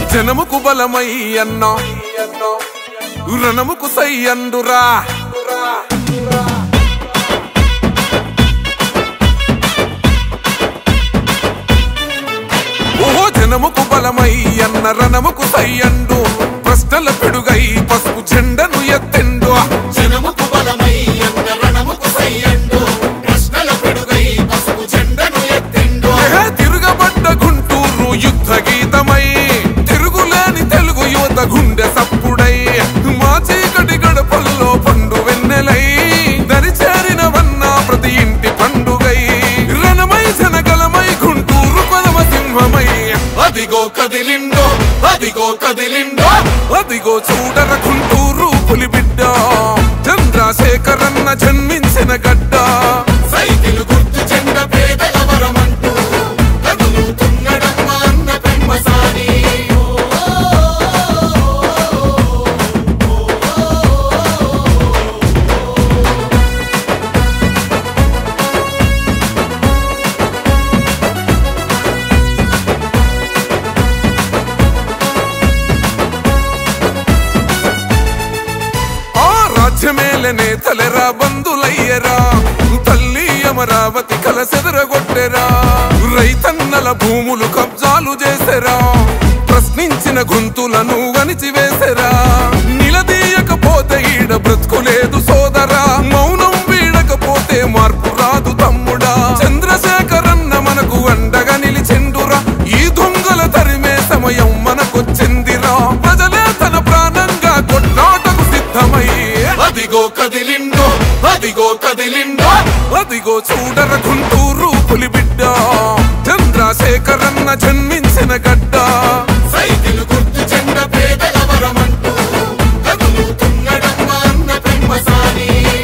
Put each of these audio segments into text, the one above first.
జనముకు బలమై అన్నా రణముకు సై అందురా ఓహో జనముకు బలమై అన్న రణముకు సై అండు ప్రశ్నల పిడుగై పసుపు జెండను ఎత్తెండు జనముకు బలమై అన్న రణముకు సయ్యండు ప్రశ్నల పిడుగై పసుపు జెండను ఎత్తిండు ఏ తిరుగబడ్డ గుంటూరు యుద్ధ గీతమై తిరుగులేని తెలుగు యువత గుండె సప్పుడై మా చీకటి గడపల్లో పండు వెన్నెలై దరిచేరిన వన్న ప్రతి ఇంటి పండుగై రణమై జనగలమై గుంటూరు కొదమ సింహమై అదిగో కదిలిండో అదిగో కదిలిండో అదిగో చూడర గుంటూరు పులిబిడ్డ చంద్రశేఖరన్న జన్మించిన గడ్డ సైకిల్ గుర్తు చెండ పేదల వరమంటూ కదులుతున్నడమ్మ అన్న పెమ్మసాని ఆ రాజ్యమేల నేతలెరా బంధులయ్యరా తల్లి అమరావతి కలసెదరగొట్టెరా రైతన్నల భూములు కబ్జాలు చేసెరా ప్రశ్నించిన గొంతులను అణిచివేసెరా నిలదీయకపోతే ఈడ బ్రతుకులేదు సోదరా మౌనం వీడకపోతే మార్పు రాదు తమ్ముడా చంద్రశేఖరన్న మనకు అండగా నిలిచెండురా ఈ దొంగల తరిమే సమయం మనకొచ్చిందిరా ప్రజలే తన ప్రాణంగా కొట్లాటకు సిద్ధమై అదిగో కదిలిండో అదిగో కదిలిండో అదిగో చూడర గుంటూరు పులిబిడ్డ చంద్రశేఖరన్న జన్మించిన గడ్డ సైకిల్ గుర్తు చెండ పేదల వరమంటూ కదులుతున్నడమ్మ అన్న పెమ్మసాని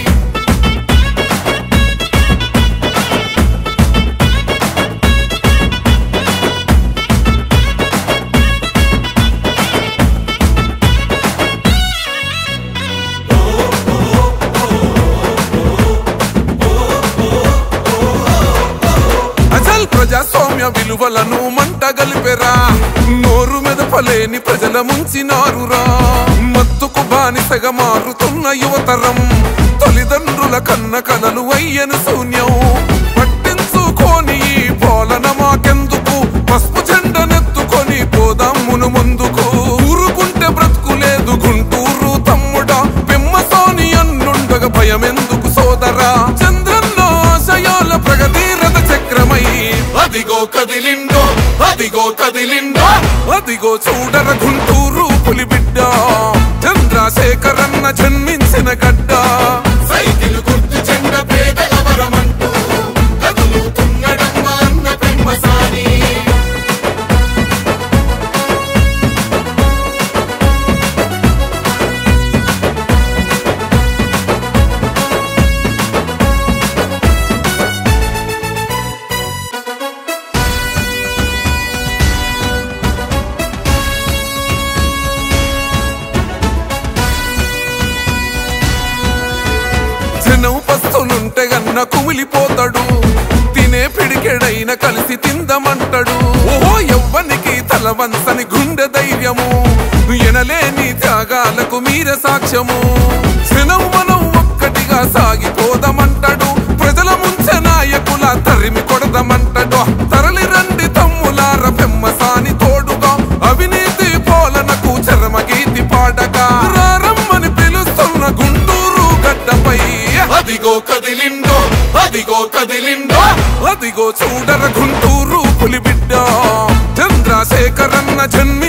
అజల్ ప్రజాస్వామ్య విలువలను మంట గలిపెరా నోరు మెదపలేని ప్రజల ముంచినారురా మత్తుకు బానిసగా మారుతున్న యువతరం తల్లిదండ్రుల కన్న కలలు అయ్యను శూన్యం పట్టించుకోని ఈ పాలన మాకెందుకు పసుపు జెండనెత్తుకొని పోదాం మును ముందుకు ఊరుకుంటే బ్రతుకులేదు గుంటూరు తమ్ముడా పెమ్మసాని అన్నుండగా భయమెందుకు సోదరా చంద్రన్న ఆశయాల ప్రగతి రథ చక్రమై అదిగో కదిలిండో అదిగో కదిలిండో అదిగో చూడర గుంటూరు పులిబిడ్డ చంద్రశేఖరన్న జన్మించిన గడ్డ సైకిల్ గుర్తు చెండ పేదల వరమంటూ కదులుతున్నడమ్మ అన్న పెమ్మసాని జనం పస్తులుంటే గన్న కుమిలిపోతాడు తినే పిడికెడైన కలిసి తిందమంటాడు ఓహో ఎవ్వనికి తల వంచని గుండె ధైర్యము ఎనలేని త్యాగాలకు మీర సాక్ష్యము జనం మనం ఒక్కటిగా సాగిపోదామంటాడు ప్రజల ముంచె నాయకుల తరిమి కొడదామంటాడు తరలి రండి తమ్ములార పెమ్మసాని తోడుగా అవినీతి పాలనకు చరమగీతి పాడగా రారమ్మని పిలుస్తున్న గుంటూరు గడ్డపై అదిగో కదిలిండో అదిగో కదిలిండో అదిగో చూడర గుంటూరు పులిబిడ్డ చంద్రశేఖరన్న జన్మి